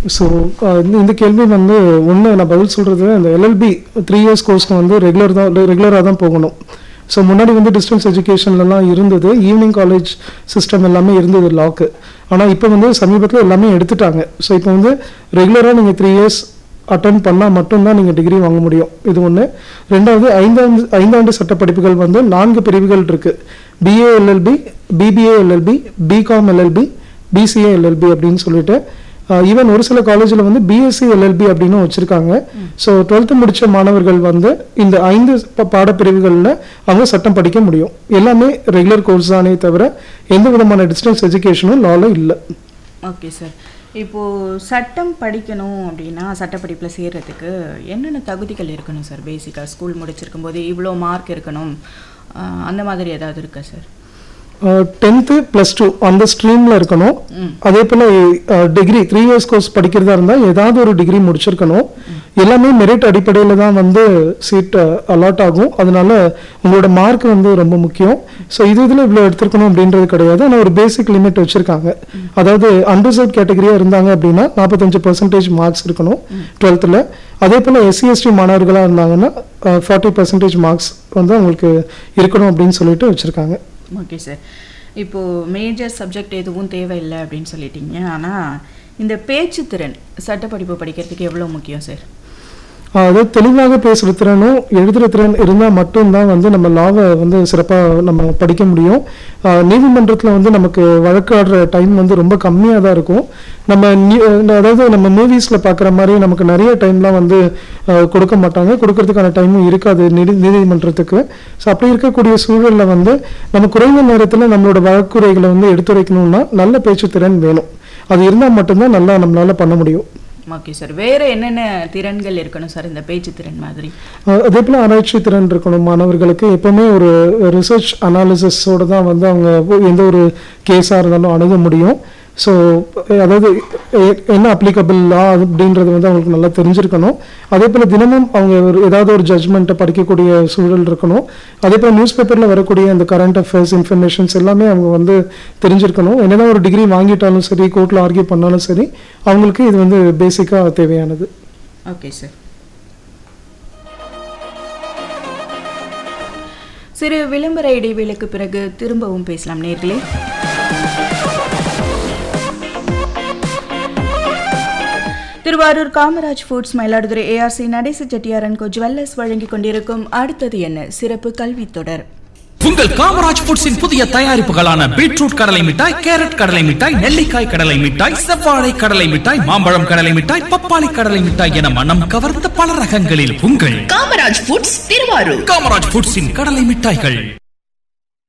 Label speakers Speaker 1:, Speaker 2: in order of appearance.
Speaker 1: so இந்த கேள்வி வந்து ஒன்று நான் பதில் சொல்கிறது இந்த எல்எல்பி த்ரீ இயர்ஸ் கோர்ஸ்க்கு வந்து ரெகுலர் தான் ரெகுலராக தான் போகணும் ஸோ முன்னாடி வந்து டிஸ்டன்ஸ் எஜுகேஷன்லலாம் இருந்தது ஈவினிங் காலேஜ் சிஸ்டம் எல்லாமே இருந்தது லாக்கு ஆனால் இப்போ வந்து சமீபத்தில் எல்லாமே எடுத்துட்டாங்க ஸோ இப்போ வந்து ரெகுலராக நீங்கள் த்ரீ இயர்ஸ் அட்டன் பண்ணால் மட்டும்தான் நீங்கள் டிகிரி வாங்க முடியும் இது ஒன்று ரெண்டாவது ஐந்தாண்டு ஐந்தாண்டு சட்ட படிப்புகள் வந்து நான்கு பிரிவுகள் இருக்குது BA LLB BBA LLB BCom LLB BCA LLB அப்படின்னு சொல்லிட்டு ஈவன் ஒரு சில காலேஜில் வந்து பிஎஸ்சி எல்எல்பி அப்படின்னு வச்சுருக்காங்க ஸோ டுவெல்த்து முடித்த மாணவர்கள் வந்து இந்த ஐந்து ப- பாடப்பிரிவுகளில் அவங்க சட்டம் படிக்க முடியும் எல்லாமே ரெகுலர் கோர்ஸ் தானே தவிர எந்த விதமான டிஸ்டன்ஸ் எஜுகேஷனும் லாவில் இல்லை
Speaker 2: ஓகே சார் இப்போது சட்டம் படிக்கணும் அப்படின்னா சட்டப்படிப்பில் சேர்றதுக்கு என்னென்ன தகுதிகள் இருக்கணும் சார் பேசிக்காக ஸ்கூல் முடிச்சிருக்கும் போது இவ்வளோ மார்க் இருக்கணும் ஆஹ் அந்த மாதிரி ஏதாவது இருக்கா சார்
Speaker 1: டென்த்து ப்ளஸ் டூ அந்த ஸ்ட்ரீமில் இருக்கணும்
Speaker 2: ம்
Speaker 1: அதே போல் டிகிரி த்ரீ இயர்ஸ் கோர்ஸ் படிக்கிறதா இருந்தால் ஏதாவது ஒரு டிகிரி முடிச்சிருக்கணும் எல்லாமே மெரிட் அடிப்படையில் தான் வந்து சீட் அலாட் ஆகும் அதனால உங்களோட மார்க் வந்து ரொம்ப முக்கியம் ஸோ இது இதில் இவ்வளோ எடுத்திருக்கணும் அப்படின்றது கிடையாது ஆனால் ஒரு பேசிக் லிமிட் வச்சுருக்காங்க அதாவது அண்டர்சர்வ் கேட்டகரியாக இருந்தாங்க அப்படின்னா நாற்பத்தஞ்சு பர்சன்டேஜ் மார்க்ஸ் இருக்கணும் டுவெல்த்தில் அதே போல் எஸ்சி எஸ்டி மாணவர்களாக இருந்தாங்கன்னா ஃபார்ட்டி பர்சன்டேஜ் மார்க்ஸ் வந்து அவங்களுக்கு இருக்கணும் அப்படின்னு சொல்லிட்டு வச்சுருக்காங்க
Speaker 2: ஓகே சார் இப்போது மேஜர் சப்ஜெக்ட் எதுவும் தேவையில்லை அப்படின்னு சொல்லிட்டீங்க ஆனால் இந்த பேச்சு திறன் சட்டப்படிப்பு படிக்கிறதுக்கு எவ்வளோ முக்கியம் சார்
Speaker 1: அதாவது தெளிவாக பேசுகிற திறனும் எழுதுகிற திறன் இருந்தால் மட்டும்தான் வந்து நம்ம லாவை வந்து சிறப்பாக நம்ம படிக்க முடியும் நீதிமன்றத்தில் வந்து நமக்கு வழக்காடுற டைம் வந்து ரொம்ப கம்மியாக தான் இருக்கும் நம்ம நியூ- அதாவது நம்ம மூவிஸில் பார்க்குற மாதிரி நமக்கு நிறைய டைம்லாம் வந்து ஆஹ், கொடுக்க மாட்டாங்க கொடுக்கறதுக்கான டைமும் இருக்காது நீதி நீதிமன்றத்துக்கு ஸோ அப்படி இருக்கக்கூடிய சூழலில் வந்து நம்ம குறைந்த நேரத்தில் நம்மளோட வழக்குரைகளை வந்து எடுத்துரைக்கணும்னா நல்ல பேச்சு திறன் வேணும் அது இருந்தால் மட்டும்தான் நல்லா நம்மளால் பண்ண முடியும்
Speaker 2: ஓகே சார் வேறு என்னென்ன திறன்கள் இருக்கணும் சார் இந்த பேச்சு திறன் மாதிரி
Speaker 1: அஹ் அதே போல் ஆராய்ச்சி திறன் இருக்கணும் மாணவர்களுக்கு எப்பவுமே ஒரு ரிசர்ச் அனாலிசிஸோட தான் வந்து அவங்க எந்த ஒரு கேஸாக இருந்தாலும் அணுக முடியும் ஸோ அதாவது எ- என்ன அப்ளிகபிள் லா அப்படின்றது வந்து அவங்களுக்கு நல்லா தெரிஞ்சிருக்கணும் அதே போல் தினமும் அவங்க ஒரு ஏதாவது ஒரு ஜட்ஜ்மெண்ட்டை படிக்கக்கூடிய சூழல் இருக்கணும் அதே போல் நியூஸ் பேப்பரில் வரக்கூடிய அந்த கரண்ட் அஃபேர்ஸ் இன்ஃபர்மேஷன்ஸ் எல்லாமே அவங்க வந்து தெரிஞ்சிருக்கணும் என்னதான் ஒரு டிகிரி வாங்கிட்டாலும் சரி கோர்ட்டில் ஆர்கியூ பண்ணாலும் சரி அவங்களுக்கு இது வந்து பேசிக்காக தேவையானது
Speaker 2: ஓகே சார் சிறு விளம்பர இடைவேளைக்கு பிறகு திரும்பவும் பேசலாம் நேர்களே திருவாரூர் காமராஜ் ஃபுட்ஸ் மயிலாடுதுறை ஏஆர்சி நடேச செட்டியாரன் கோ ஜுவல்லர்ஸ் வழங்கிக் கொண்டிருக்கும் அடுத்தது என்ன சிறப்பு கல்வி தொடர்
Speaker 3: உங்கள் காமராஜ் ஃபுட்ஸின் புதிய தயாரிப்புகளான பீட்ரூட் கடலை மிட்டாய் கேரட் கடலை மிட்டாய் நெல்லிக்காய் கடலை மிட்டாய் செவ்வாழை கடலை மிட்டாய் மாம்பழம் கடலை மிட்டாய் பப்பாளி கடலை மிட்டாய் என மனம் கவர்ந்த பல ரகங்களில் உங்கள்
Speaker 4: காமராஜ் ஃபுட்ஸ் திருவாரூர்
Speaker 3: காமராஜ் ஃபுட்ஸின் கடலை மிட்டாய்கள்